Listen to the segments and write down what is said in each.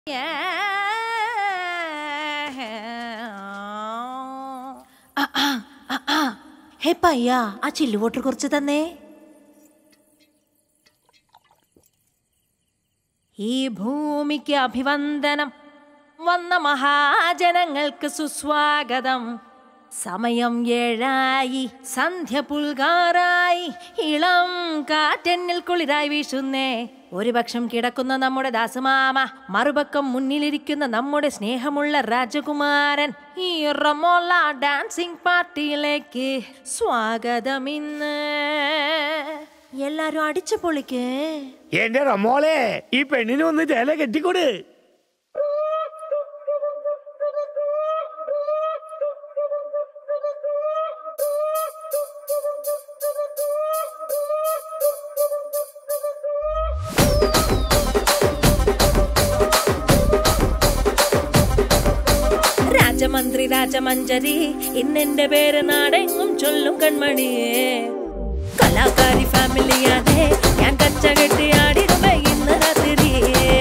ആ, ആ, ആ, ആ. ഹേ പയ്യ ആ ചില്ലു വാട്ടർ കുറച്ച് തന്നേ ഈ ഭൂമിക്ക് അഭിവന്ദനം വന്ന മഹാജനങ്ങൾക്ക് സുസ്വാഗതം സമയം ഏഴായി സന്ധ്യ പുൽകാറായി ഇളം കാറ്റെന്നിൽ കുളിരായി വീശുന്നേ ഒരു പക്ഷം കിടക്കുന്ന നമ്മുടെ ദാസമാമ മറുപക്കം മുന്നിലിരിക്കുന്ന നമ്മുടെ സ്നേഹമുള്ള രാജകുമാരൻ ഈ റമോല ഡാൻസിംഗ് പാർട്ടിയിലേക്ക് സ്വാഗതം ഇന്ന് എല്ലാരും അടിച്ചു പൊളിക്ക് എന്റെ റമോളെ ഈ പെണ്ണിനെ ഒന്ന് ചേല കെട്ടിക്കൊട് രാജമന്ത്രി രാജമഞ്ചരി ഇന്നെന്റെ പേര് നാടെങ്ങും ചൊല്ലും കൺമണിയേ കലാകാരി ഫാമിലിയാതെ ഞാൻ കച്ച കെട്ടി ആടിടുമേ ഇന്ന് രാത്രിയേ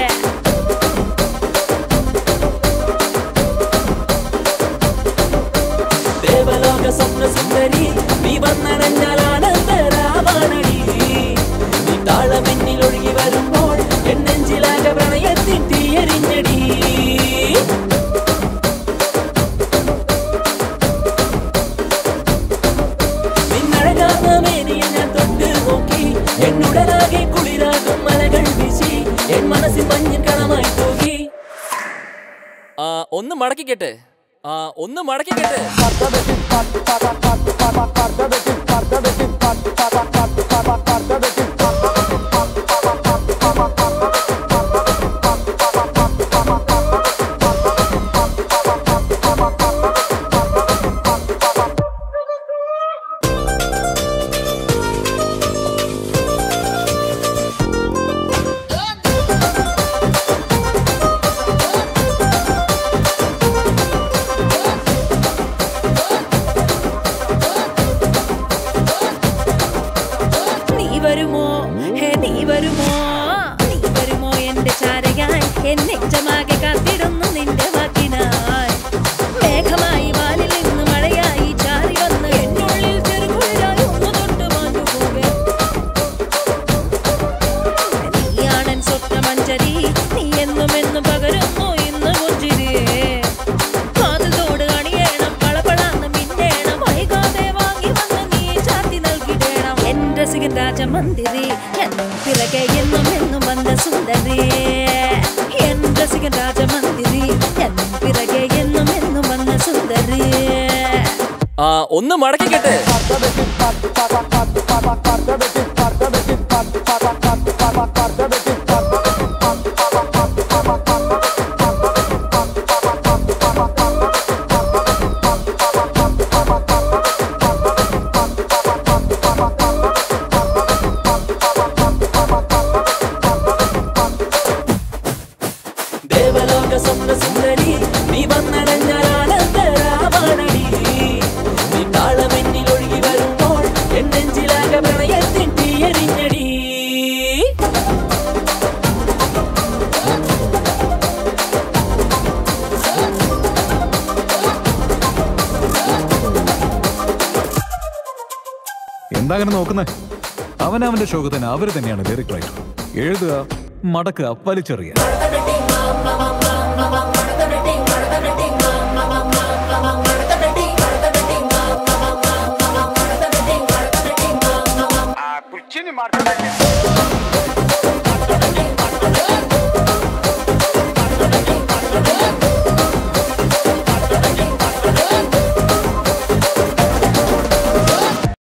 ദേവലോക സ്വപ്ന സുന്ദരി നീ വന്നടഞ്ഞാൽ ആനന്ദരാവാണടി നീ താളമെന്നിൽ ഒഴുകി വരുമ്പോൾ എന്നെഞ്ചിലാകെ പ്രണയത്തിൻ തീയരിഞ്ഞടി നിന്നഴകാർന്ന മേനിയെ ഞാൻ തൊട്ട് നോക്കി എന്നുടലാകെ കുളിരാകും മലകൾ വീശി എൻ മനസ്സിൽ മഞ്ഞിൻ കണമായി തൂകി ആ ഒന്ന് മടക്കിക്കെട്ട് ആ ഒന്ന് മടക്കിക്കെട്ട് നീ വരുമോ ഹേ നീ വരുമോ നീ വരുമോ എന്റെ ചാരയായി എന്നെ ജമാകെ കാത്തിടുന്നു നിന്റെ വാക്കിനായി മേഘമായി വാനിൽ നിന്ന് മഴയായി ചാറി വന്ന് എന്നുള്ളിൽ ചെറുകുളിരായി ഒന്ന് തൊട്ട് മാഞ്ഞു പോകെ നീയാണൻ സ്വപ്നമഞ്ചരി നീ എന്നും എന്നും പകരുന്നു ഇന്ന് പുഞ്ചിരിയേ കാതുതോട് അണിയണം പളപളാന്ന് മിന്നേണം വൈകാതെ വാങ്ങി വന്ന് നീ ചാത്തി നൽകിടേണം എന്റെ രസികൻ രാജമന്ദിരി എന്നും പിറകെ എന്നും എന്നും വന്ന സുന്ദരി എന്റെ രസികൻ രാജമന്ദിരി എന്നും പിറകെ എന്നും എന്നും വന്ന സുന്ദരി ആ ഒന്ന് മടക്കിക്കെട്ട് ദേവലോക സ്വപ്ന സുന്ദരി നീ വന്നടഞ്ഞാൽ ആനന്ദരാവാണടി നീ താളമെന്നിൽ ഒഴുകി വരുമ്പോൾ എന്നെഞ്ചിലാകെ പ്രണയത്തിൻ തീയരിഞ്ഞടി എന്താ അങ്ങനെ നോക്കുന്നേ അവനവന്റെ ശോകത്തിന് അവര് തന്നെയാണ് ലിറിക് റൈറ്റർ എഴുതുക മടക്കുക വലിച്ചെറിയുക ಆ ಕುರ್ಚಿನಿ ಮಾಡ್ತಾರೆ